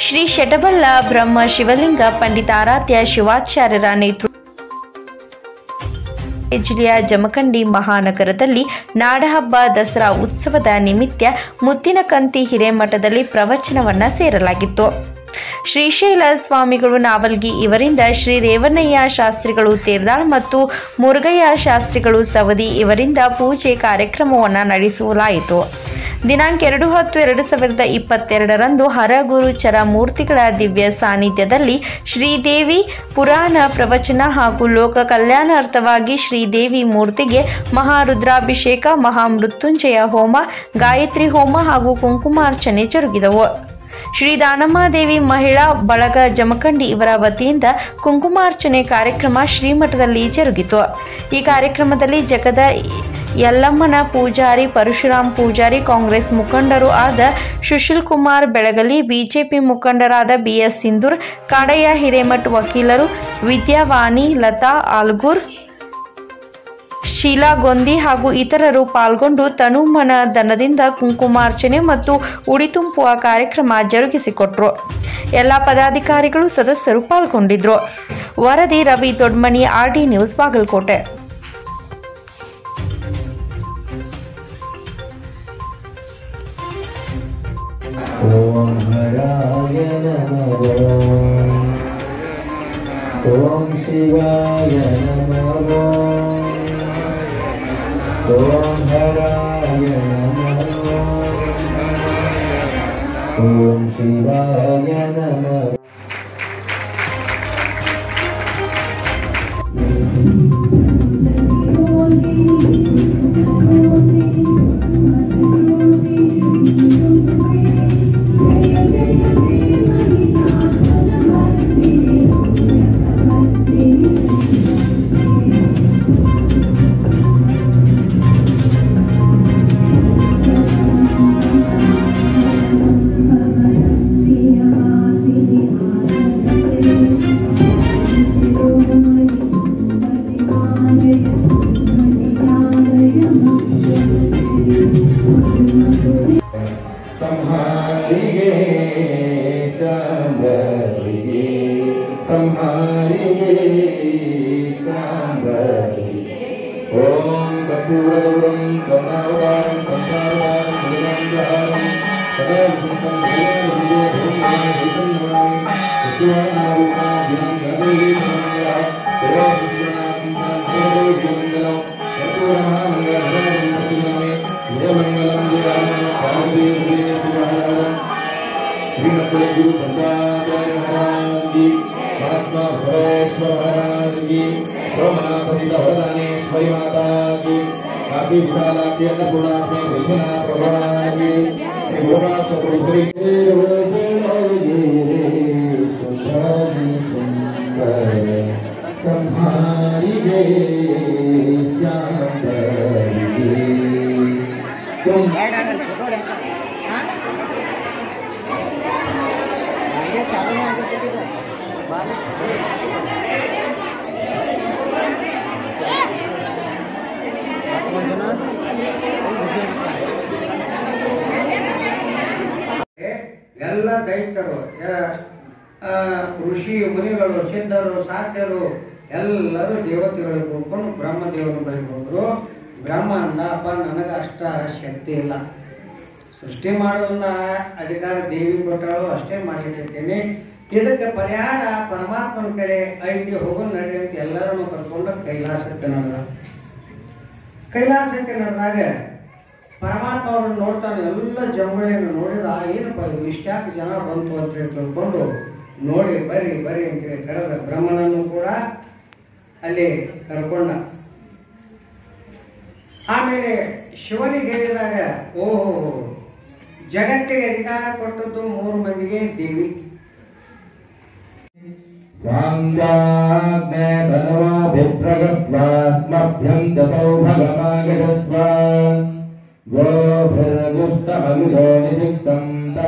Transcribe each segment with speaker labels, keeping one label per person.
Speaker 1: ಶ್ರೀ ಶಟಬಲ್ಲ ಬ್ರಹ್ಮ ಶಿವಲಿಂಗ ಪಂಡಿತಾರಾಧ್ಯ ಶಿವಾಚಾರ್ಯರ ನೇತೃತ್ವ ಜಿಲ್ಲೆಯ ಜಮಖಂಡಿ ಮಹಾನಗರದಲ್ಲಿ ನಾಡಹಬ್ಬ ದಸರಾ ಉತ್ಸವದ ನಿಮಿತ್ತ ಮುತ್ತಿನಕಂತಿ ಹಿರೇಮಠದಲ್ಲಿ ಪ್ರವಚನವನ್ನ ಸೇರಲಾಗಿತ್ತು ಶ್ರೀಶೈಲ ಸ್ವಾಮಿಗಳು ನಾವಲ್ಗಿ ಇವರಿಂದ ಶ್ರೀ ರೇವಣ್ಣಯ್ಯ ಶಾಸ್ತ್ರಿಗಳು ತೇರ್ದಾಳ್ ಮತ್ತು ಮುರುಗಯ್ಯ ಶಾಸ್ತ್ರಿಗಳು ಸವದಿ ಇವರಿಂದ ಪೂಜೆ ಕಾರ್ಯಕ್ರಮವನ್ನು ನಡೆಸಲಾಯಿತು ದಿನಾಂಕ ಎರಡು ಹತ್ತು ಎರಡು ಸಾವಿರದ ಇಪ್ಪತ್ತೆರಡರಂದು ಹರಗುರುಚರ ಮೂರ್ತಿಗಳ ದಿವ್ಯ ಸಾನ್ನಿಧ್ಯದಲ್ಲಿ ಶ್ರೀದೇವಿ ಪುರಾಣ ಪ್ರವಚನ ಹಾಗೂ ಲೋಕ ಕಲ್ಯಾಣಾರ್ಥವಾಗಿ ಶ್ರೀದೇವಿ ಮೂರ್ತಿಗೆ ಮಹಾರುದ್ರಾಭಿಷೇಕ ಮಹಾಮೃತ್ಯುಂಜಯ ಹೋಮ ಗಾಯತ್ರಿ ಹೋಮ ಹಾಗೂ ಕುಂಕುಮಾರ್ಚನೆ ಜರುಗಿದವು ಶ್ರೀ ದಾನಮ್ಮಾದೇವಿ ಮಹಿಳಾ ಬಳಗ ಜಮಖಂಡಿ ಇವರ ವತಿಯಿಂದ ಕುಂಕುಮಾರ್ಚನೆ ಕಾರ್ಯಕ್ರಮ ಶ್ರೀಮಠದಲ್ಲಿ ಜರುಗಿತು ಈ ಕಾರ್ಯಕ್ರಮದಲ್ಲಿ ಜಗದ ಯಲ್ಲಮ್ಮನ ಪೂಜಾರಿ ಪರಶುರಾಮ್ ಪೂಜಾರಿ ಕಾಂಗ್ರೆಸ್ ಮುಖಂಡರು ಆದ ಸುಶೀಲ್ ಕುಮಾರ್ ಬೆಳಗಲಿ ಬಿಜೆಪಿ ಮುಖಂಡರಾದ ಬಿಎಸ್ ಸಿಂಧೂರ್ ಕಾಡಯ್ಯ ಹಿರೇಮಠ್ ವಕೀಲರು ವಿದ್ಯಾವಾಣಿ ಲತಾ ಆಲ್ಗೂರ್ ಶೀಲಾ ಗೊಂದಿ ಹಾಗೂ ಇತರರು ಪಾಲ್ಗೊಂಡು ತನುಮನ ದನದಿಂದ ಕುಂಕುಮಾರ್ಚನೆ ಮತ್ತು ಉಡಿ ತುಂಬುವ ಕಾರ್ಯಕ್ರಮ ಜರುಗಿಸಿಕೊಟ್ರು ಎಲ್ಲ ಪದಾಧಿಕಾರಿಗಳು ಸದಸ್ಯರು ಪಾಲ್ಗೊಂಡಿದ್ರು ವರದಿ ರವಿ ದೊಡ್ಮನಿ ಆರ್ಡಿ ನ್ಯೂಸ್ ಬಾಗಲಕೋಟೆ
Speaker 2: ॐ हराय नमः ॐ शिवाय नमः ॐ हराय नमः ॐ शिवाय नमः ಸಂಹಾರಿಗೆ ಶಾಂಬರಿಗೆ ಸಂಹಾರಿಗೆ ಶಾಂಬರಿಗೆ ಓಂ ಕಪೂರಂ ಕಮಲಾಂ ಸಂಸಾರಂ ಮುರಂಜಾರಂ ಸದಾ ಸುಖಂ ಭೂಮಿ ಭೂಮಿ ಭೂಮಿ श्रीमद्गुरु पंचाचार्य महाराज की महात्मा भवेश्वर महाराज की सोमनाथ भवदानेश्वरी माता की काफी विशाला की अन्नपूर्णा से विश्वनाथ भगवान की श्री भोगा सतगुरु संहारी गे श्याम तुम
Speaker 3: ಎಲ್ಲ ದೈತ್ಯರು ಯ- ಆ, ಋಷಿ ಮುನಿಗಳು ಸಿದ್ಧರು ಸಾಧ್ಯರು ಎಲ್ಲರೂ ದೇವತೆಗಳು ಕೂತ್ಕೊಂಡು ಬ್ರಹ್ಮದೇವರು ಬಳಿ ಹೋದ್ರು ಬ್ರಹ್ಮ ಅಂದ ಅಪ್ಪ ನನಗೆ ಅಷ್ಟ ಶಕ್ತಿ ಇಲ್ಲ ಸೃಷ್ಟಿ ಮಾಡುವಂತ ಅಧಿಕಾರ ದೇವಿ ಕೊಟ್ಟಳು ಅಷ್ಟೇ ಮಾಡ್ಲಿಕ್ಕೆ ಇದಕ್ಕೆ ಪರಿಹಾರ ಪರಮಾತ್ಮನ ಕಡೆ ಐತಿ ಹೋಗೋ ನಡಿ ಅಂತ ಎಲ್ಲರನ್ನು ಕರ್ಕೊಂಡು ಕೈಲಾಸಕ್ಕೆ ನಡೆದ ಕೈಲಾಸಕ್ಕೆ ನಡೆದಾಗ ಪರಮಾತ್ಮ ಅವ್ರನ್ನ ನೋಡ್ತಾನೆ ಎಲ್ಲ ಜಂಗುಳಿಯನ್ನು ನೋಡಿದ ಏನಪ್ಪ ಇದು ಇಷ್ಟ್ಯಾಕೆ ಜನ ಬಂತು ಅಂತ ಹೇಳಿ ತಿಳ್ಕೊಂಡು ನೋಡಿ ಬರ್ರಿ ಬರ್ರಿ ಅಂತೇಳಿ ಕರೆದ ಬ್ರಹ್ಮನನ್ನು ಕೂಡ ಅಲ್ಲಿ ಕರ್ಕೊಂಡ ಆಮೇಲೆ ಶಿವನಿಗೆ ಹೇಳಿದಾಗ ಓಹೋ ಜಗತ್ತಿಗೆ ಅಧಿಕಾರ ಕೊಟ್ಟದ್ದು ಮೂರು ಮಂದಿಗೆ ದೇವಿ
Speaker 2: स्वाङ्गाग्ने धनवाभिप्रगस्वास्मभ्यं च सौभगमागतस्व गोभिर्गुष्टमनुजो निषिक्तं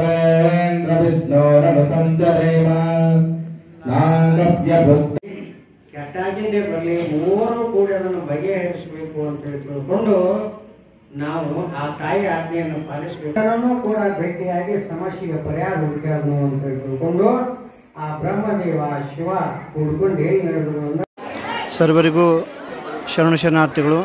Speaker 2: तवेन्द्रविष्णोरनुसञ्चरेम नाङ्गस्य पुष्टि
Speaker 3: ಕೆಟ್ಟಾಗಿಂದೇ ಬರಲಿ ಮೂವರು ಕೂಡಿ ಅದನ್ನು ಬಗೆಹರಿಸಬೇಕು ಅಂತ ಹೇಳಿ ತಿಳ್ಕೊಂಡು ನಾವು ಆ ತಾಯಿ ಆಜ್ಞೆಯನ್ನು ಪಾಲಿಸಬೇಕು ಎಲ್ಲರನ್ನೂ ಕೂಡ ಭೇಟಿಯಾಗಿ ಸಮಸ್ಯೆಗೆ ಪರಿಹಾರ ಹುಡುಕ್ಯಾರನು ಅಂತ ತಿಳ್ಕೊಂಡು ಆ ಬ್ರಹ್ಮದೇವ ಶಿವ ಹುಡ್ಕೊಂಡು ಏನು ಹೇಳಿದ್ರು ಅಂದ್ರೆ
Speaker 4: ಸರ್ವರಿಗೂ ಶರಣು ಶರಣಾರ್ಥಿಗಳು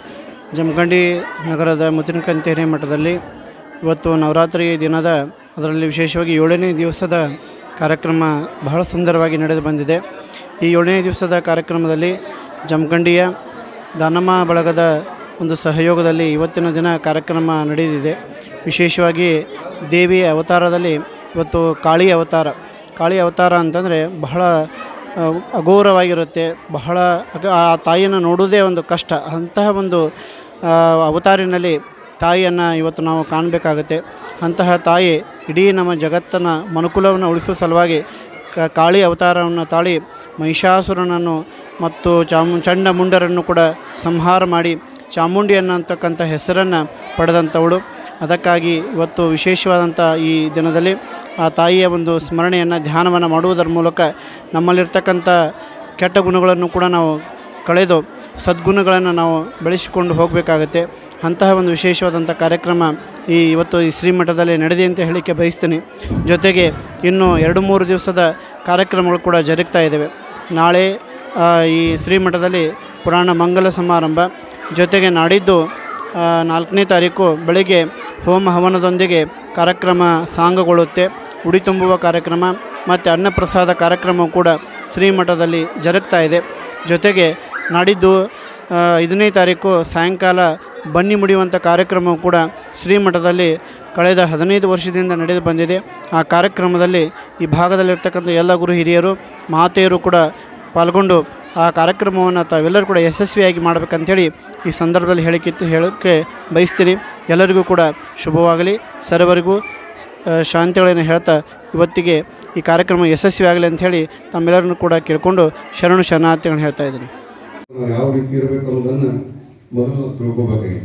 Speaker 4: ಜಮಖಂಡಿ ನಗರದ ಮುತ್ತಿನಕಂತೇರಿ ಮಠದಲ್ಲಿ ಇವತ್ತು ನವರಾತ್ರಿ ದಿನದ ಅದರಲ್ಲಿ ವಿಶೇಷವಾಗಿ ಏಳನೇ ದಿವಸದ ಕಾರ್ಯಕ್ರಮ ಬಹಳ ಸುಂದರವಾಗಿ ನಡೆದು ಬಂದಿದೆ ಈ ಏಳನೇ ದಿವಸದ ಕಾರ್ಯಕ್ರಮದಲ್ಲಿ ಜಮಖಂಡಿಯ ದಾನಮ್ಮ ಬಳಗದ ಒಂದು ಸಹಯೋಗದಲ್ಲಿ ಇವತ್ತಿನ ದಿನ ಕಾರ್ಯಕ್ರಮ ನಡೆದಿದೆ ವಿಶೇಷವಾಗಿ ದೇವಿಯ ಅವತಾರದಲ್ಲಿ ಇವತ್ತು ಕಾಳಿ ಅವತಾರ ಕಾಳಿ ಅವತಾರ ಅಂತಂದರೆ ಬಹಳ ಆ, ಅಘೋರವಾಗಿರುತ್ತೆ ಬಹಳ ಅಗ- ಆ ತಾಯಿಯನ್ನು ನೋಡುವುದೇ ಒಂದು ಕಷ್ಟ ಅಂತಹ ಒಂದು ಆ, ಅವತಾರಿನಲ್ಲಿ ತಾಯಿಯನ್ನು ಇವತ್ತು ನಾವು ಕಾಣಬೇಕಾಗುತ್ತೆ ಅಂತಹ ತಾಯಿ ಇಡೀ ನಮ್ಮ ಜಗತ್ತನ್ನು ಮನುಕುಲವನ್ನು ಉಳಿಸುವ ಸಲುವಾಗಿ ಕ- ಕಾಳಿ ಅವತಾರವನ್ನು ತಾಳಿ ಮಹಿಷಾಸುರನನ್ನು ಮತ್ತು ಚಾಮು ಚಂಡಮುಂಡರನ್ನು ಕೂಡ ಸಂಹಾರ ಮಾಡಿ ಚಾಮುಂಡಿ ಅನ್ನತಕ್ಕಂಥ ಹೆಸರನ್ನು ಪಡೆದಂಥವಳು ಅದಕ್ಕಾಗಿ ಇವತ್ತು ವಿಶೇಷವಾದಂಥ ಈ ದಿನದಲ್ಲಿ ಆ ತಾಯಿಯ ಒಂದು ಸ್ಮರಣೆಯನ್ನು ಧ್ಯಾನವನ್ನು ಮಾಡುವುದರ ಮೂಲಕ ನಮ್ಮಲ್ಲಿರ್ತಕ್ಕಂಥ ಕೆಟ್ಟ ಗುಣಗಳನ್ನು ಕೂಡ ನಾವು ಕಳೆದು ಸದ್ಗುಣಗಳನ್ನು ನಾವು ಬೆಳೆಸಿಕೊಂಡು ಹೋಗಬೇಕಾಗತ್ತೆ ಅಂತಹ ಒಂದು ವಿಶೇಷವಾದಂಥ ಕಾರ್ಯಕ್ರಮ ಈ ಇವತ್ತು ಈ ಶ್ರೀಮಠದಲ್ಲಿ ನಡೆದಿದೆ ಅಂತ ಹೇಳಲಿಕ್ಕೆ ಬಯಸ್ತೀನಿ ಜೊತೆಗೆ ಇನ್ನು ಎರಡು ಮೂರು ದಿವಸದ ಕಾರ್ಯಕ್ರಮಗಳು ಕೂಡ ಜರುಗ್ತಾ ಇದ್ದಾವೆ ನಾಳೆ ಆ, ಈ ಶ್ರೀಮಠದಲ್ಲಿ ಪುರಾಣ ಮಂಗಲ ಸಮಾರಂಭ ಜೊತೆಗೆ ನಾಡಿದ್ದು ಆ, ನಾಲ್ಕನೇ ತಾರೀಕು ಬೆಳಗ್ಗೆ ಹೋಮ ಹವನದೊಂದಿಗೆ ಕಾರ್ಯಕ್ರಮ ಸಾಂಗಗೊಳ್ಳುತ್ತೆ ಉಡಿ ತುಂಬುವ ಕಾರ್ಯಕ್ರಮ ಮತ್ತು ಅನ್ನಪ್ರಸಾದ ಕಾರ್ಯಕ್ರಮ ಕೂಡ ಶ್ರೀಮಠದಲ್ಲಿ ಜರುಗ್ತಾ ಇದೆ ಜೊತೆಗೆ ನಾಡಿದ್ದು ಆ, ಐದನೇ ತಾರೀಕು ಸಾಯಂಕಾಲ ಬನ್ನಿ ಮುಡಿಯುವಂಥ ಕಾರ್ಯಕ್ರಮವು ಕೂಡ ಶ್ರೀಮಠದಲ್ಲಿ ಕಳೆದ ಹದಿನೈದು ವರ್ಷದಿಂದ ನಡೆದು ಬಂದಿದೆ ಆ ಕಾರ್ಯಕ್ರಮದಲ್ಲಿ ಈ ಭಾಗದಲ್ಲಿರ್ತಕ್ಕಂಥ ಎಲ್ಲ ಗುರು ಹಿರಿಯರು ಮಾತೆಯರು ಕೂಡ ಪಾಲ್ಗೊಂಡು ಆ ಕಾರ್ಯಕ್ರಮವನ್ನು ತಾವೆಲ್ಲರೂ ಕೂಡ ಯಶಸ್ವಿಯಾಗಿ ಮಾಡಬೇಕಂತೇಳಿ ಈ ಸಂದರ್ಭದಲ್ಲಿ ಹೇಳಿಕೆ ಹೇಳೋಕ್ಕೆ ಬಯಸ್ತೀನಿ ಎಲ್ಲರಿಗೂ ಕೂಡ ಶುಭವಾಗಲಿ ಸರ್ವರಿಗೂ ಆ, ಶಾಂತಿಗಳನ್ನು ಹೇಳ್ತಾ ಇವತ್ತಿಗೆ ಈ ಕಾರ್ಯಕ್ರಮ ಯಶಸ್ವಿಯಾಗಲಿ ಅಂಥೇಳಿ ತಮ್ಮೆಲ್ಲರನ್ನು ಕೂಡ ಕೇಳಿಕೊಂಡು ಶರಣು ಶರಣಾರ್ಥಿಗಳನ್ನು ಹೇಳ್ತಾ ಇದ್ದೀನಿ
Speaker 5: ನಾವು ಯಾವ ರೀತಿ ಇರಬೇಕು ಅನ್ನೋದನ್ನ ಮೊದಲು ತಿಳ್ಕೊಬೇಕಾಗಿದೆ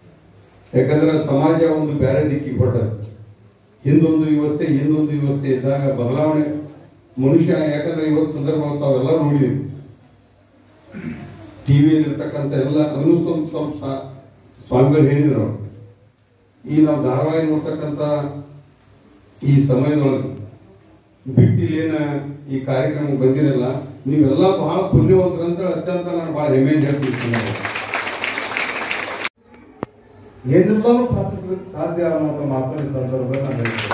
Speaker 5: ಯಾಕಂದ್ರೆ ಸಮಾಜ ಒಂದು ಬೇರೆ ದಿಕ್ಕಿಗೆ ಹೊರಟದ ಹಿಂದೊಂದು ವ್ಯವಸ್ಥೆ ಹಿಂದೊಂದು ವ್ಯವಸ್ಥೆ ಇದ್ದಾಗ ಬದಲಾವಣೆ ಮನುಷ್ಯ ಯಾಕಂದ್ರೆ ಇವತ್ತು ಸಂದರ್ಭ ತಾವೆಲ್ಲ ನೋಡಿದ್ವಿ ಟಿವಿಯಲ್ಲಿ ಇರ್ತಕ್ಕಂಥ ಎಲ್ಲ ಅದನ್ನು ಸ್ವಲ್ಪ ಸ್ವಲ್ಪ ಸಾ- ಸ್ವಾಮಿಗಳು ಹೇಳಿದ್ರು ಅವ್ರು. ಈ ನಾವು ಧಾರಾವಾಹಿ ನೋಡ್ತಕ್ಕಂಥ ಈ ಸಮಯದೊಳಗೆ ಬಿಟ್ಟು ಇಲ್ಲೇನ ಈ ಕಾರ್ಯಕ್ರಮ ಬಂದಿರಲ್ಲ ನೀವೆಲ್ಲ ಬಹಳ ಪುಣ್ಯವಂತರಂತ ಅತ್ಯಂತ ನಾನು ಬಹಳ ಹೆಮ್ಮೆಯಿಂದ ಹೇಳ್ತೀನಿ
Speaker 6: ಏನೆಲ್ಲವೂ ಸಾಧಿಸಲಿಕ್ಕೆ ಸಾಧ್ಯ ಅನ್ನೋದು ಮಾತನ್ನ ಈ ಸಂದರ್ಭದಲ್ಲಿ ನಾನು ಹೇಳ್ತೀನಿ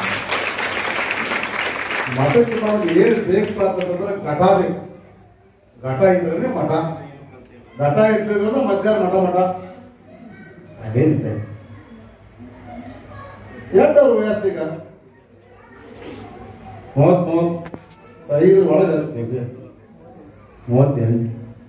Speaker 6: ಮಠಕ್ಕೆ ನಾವು ಏನು ಬೇಕು ಅಂತಂದ್ರೆ ಘಟ ಬೇಕು ಘಟ ಇದ್ರೇನೆ ಮಠ ಘಟ ಇದ್ರೂ ಮಧ್ಯಾಹ್ನ ಮಠ ಮಠ ಅದೇನಿದೆ ಎಂಟವ್ರ ವಯಸ್ಸೀಗ ಮೂವತ್ ಮೂವತ್ ಐದರ ಒಳಗೆ ಮೂವತ್ತೆಂಟು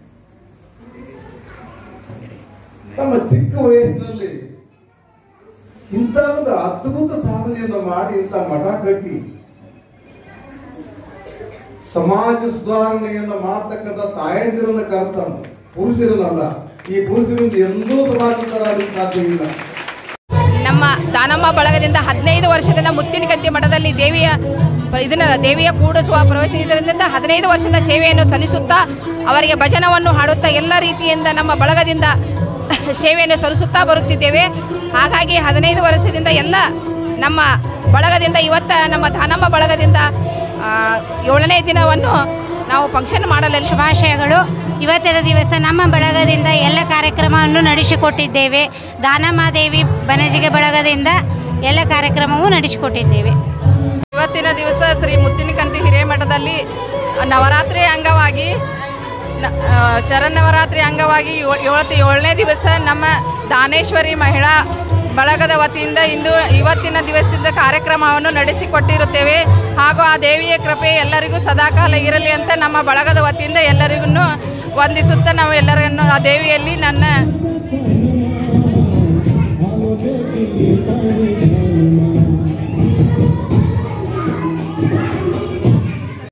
Speaker 6: ನಮ್ಮ ಚಿಕ್ಕ ವಯಸ್ಸಿನಲ್ಲಿ ಇಂಥ ಒಂದು ಅದ್ಭುತ ಸಾಧನೆಯನ್ನು ಮಾಡಿ ಇಂಥ ಮಠ ಕಟ್ಟಿ ಸಮಾಜ ಸುಧಾರಣೆಯನ್ನು ಮಾಡ್ತಕ್ಕಂಥ ತಾಯಂದಿರನ್ನ ಕರ್ತಾನು ಪುರುಷರನ್ನಲ್ಲ ಈ ಪುರುಷರಿಂದ ಎಂದೂ ಸಮಾಜ ಸುಧಾರ ಆಗ್ಲಿಕ್ಕೆ ಸಾಧ್ಯ ಇಲ್ಲ
Speaker 7: ನಮ್ಮ ದಾನಮ್ಮ ಬಳಗದಿಂದ ಹದಿನೈದು ವರ್ಷದಿಂದ ಮುತ್ತಿನಗದ್ದೆ ಮಠದಲ್ಲಿ ದೇವಿಯ ಇದನ್ನ ದೇವಿಯ ಕೂಡಿಸುವ ಪ್ರವೇಶ ಇದರಿಂದ ಹದಿನೈದು ವರ್ಷದ ಸೇವೆಯನ್ನು ಸಲ್ಲಿಸುತ್ತಾ ಅವರಿಗೆ ಭಜನವನ್ನು ಹಾಡುತ್ತಾ ಎಲ್ಲ ರೀತಿಯಿಂದ ನಮ್ಮ ಬಳಗದಿಂದ ಸೇವೆಯನ್ನು ಸಲ್ಲಿಸುತ್ತಾ ಬರುತ್ತಿದ್ದೇವೆ ಹಾಗಾಗಿ ಹದಿನೈದು ವರ್ಷದಿಂದ ಎಲ್ಲ ನಮ್ಮ ಬಳಗದಿಂದ ಇವತ್ತ ನಮ್ಮ ದಾನಮ್ಮ ಬಳಗದಿಂದ ಆ, ಏಳನೇ ದಿನವನ್ನು ನಾವು ಫಂಕ್ಷನ್ ಮಾಡಲು
Speaker 8: ಶುಭಾಶಯಗಳು ಇವತ್ತಿನ ದಿವಸ ನಮ್ಮ ಬಳಗದಿಂದ ಎಲ್ಲ ಕಾರ್ಯಕ್ರಮವನ್ನು ನಡೆಸಿಕೊಟ್ಟಿದ್ದೇವೆ ದಾನಮಾದೇವಿ ಬನಜಿಗೆ ಬಳಗದಿಂದ ಎಲ್ಲ ಕಾರ್ಯಕ್ರಮವೂ ನಡೆಸಿಕೊಟ್ಟಿದ್ದೇವೆ
Speaker 7: ಇವತ್ತಿನ ದಿವಸ ಶ್ರೀ ಮುತ್ತಿನಕಂತಿ ಹಿರೇಮಠದಲ್ಲಿ ನವರಾತ್ರಿ ಅಂಗವಾಗಿ ನ- ಆ, ಶರನ್ನವರಾತ್ರಿ ಅಂಗವಾಗಿ ಏಳ್- ಏವತ್ತು ಏಳನೇ ದಿವಸ ನಮ್ಮ ದಾನೇಶ್ವರಿ ಮಹಿಳಾ ಬಳಗದ ವತಿಯಿಂದ ಇಂದು ಇವತ್ತಿನ ದಿವಸದ ಕಾರ್ಯಕ್ರಮವನ್ನು ನಡೆಸಿಕೊಟ್ಟಿರುತ್ತೇವೆ ಹಾಗೂ ಆ ದೇವಿಯ ಕೃಪೆ ಎಲ್ಲರಿಗೂ ಸದಾಕಾಲ ಇರಲಿ ಅಂತ ನಮ್ಮ ಬಳಗದ ವತಿಯಿಂದ ಎಲ್ಲರಿಗೂ ವಂದಿಸುತ್ತಾ ನಾವು ಎಲ್ಲರನ್ನು ಆ ದೇವಿಯಲ್ಲಿ ನನ್ನ